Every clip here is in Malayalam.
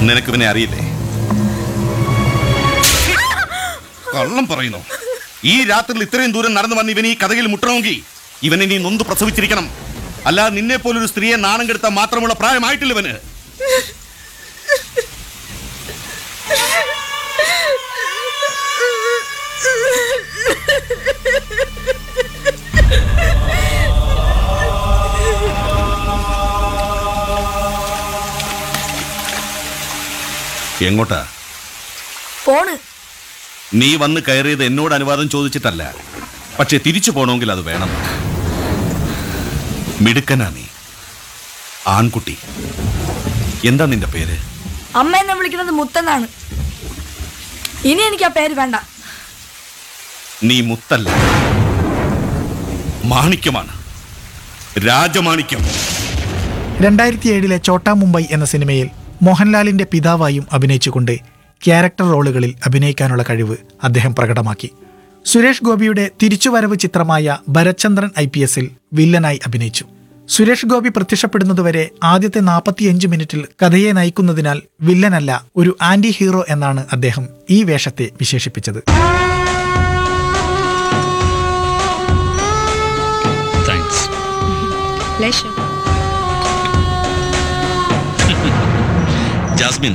നിനക്ക് ഇവനെ അറിയില്ലേ കള്ളം പറയുന്നു ഈ രാത്രിയിൽ ഇത്രയും ദൂരം നടന്നു വന്ന് ഇവൻ ഈ കഥയിൽ മുട്ടണമെങ്കിൽ ഇവനെ നീ നൊന്ത് പ്രസവിച്ചിരിക്കണം അല്ലാതെ നിന്നെ പോലൊരു സ്ത്രീയെ നാണം കെടുത്താൻ മാത്രമുള്ള പ്രായമായിട്ടില്ല ഇവന് എങ്ങോട്ടാ പോണ് നീ വന്ന് കയറിയത് എന്നോട് അനുവാദം ചോദിച്ചിട്ടല്ല പക്ഷെ തിരിച്ചു പോണമെങ്കിൽ അത് വേണം മിടുക്കനാ നീ ആൺകുട്ടി എന്താ നിന്റെ പേര് അമ്മ എന്നെ വിളിക്കുന്നത് മുത്തെന്നാണ് ഇനി എനിക്ക് ആ പേര് വേണ്ട നീ മുത്തല്ല മാണിക്യമാണ് രാജമാണിക്യം രണ്ടായിരത്തി ഏഴിലെ ചോട്ടാ മുംബൈ എന്ന സിനിമയിൽ മോഹൻലാലിന്റെ പിതാവായും അഭിനയിച്ചുകൊണ്ട് ക്യാരക്ടർ റോളുകളിൽ അഭിനയിക്കാനുള്ള കഴിവ് അദ്ദേഹം പ്രകടമാക്കി സുരേഷ് ഗോപിയുടെ തിരിച്ചുവരവ് ചിത്രമായ ഭരത്ചന്ദ്രൻ ഐ പി എസിൽ വില്ലനായി അഭിനയിച്ചു സുരേഷ് ഗോപി പ്രത്യക്ഷപ്പെടുന്നതുവരെ ആദ്യത്തെ നാൽപ്പത്തിയഞ്ച് മിനിറ്റിൽ കഥയെ നയിക്കുന്നതിനാൽ വില്ലനല്ല ഒരു ആന്റി ഹീറോ എന്നാണ് അദ്ദേഹം ഈ വേഷത്തെ വിശേഷിപ്പിച്ചത് താങ്ക്സ് Pleasure. ജാസ്മിൻ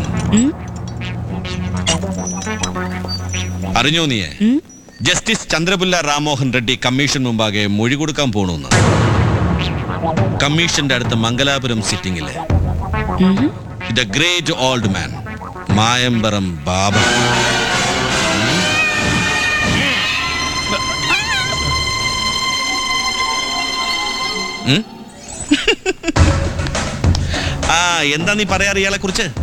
അറിഞ്ഞോ നീയെ ജസ്റ്റിസ് ചന്ദ്രപുല്ല രാമോഹൻ റെഡ്ഡി കമ്മീഷൻ മുമ്പാകെ മൊഴി കൊടുക്കാൻ പോണെന്ന് കമ്മീഷന്റെ അടുത്ത് മംഗലാപുരം സിറ്റിംഗില് the great old man Mayamparam Baba ഉം? ആ എന്താ നീ പറയാറ് ഇയാളെ കുറിച്ച്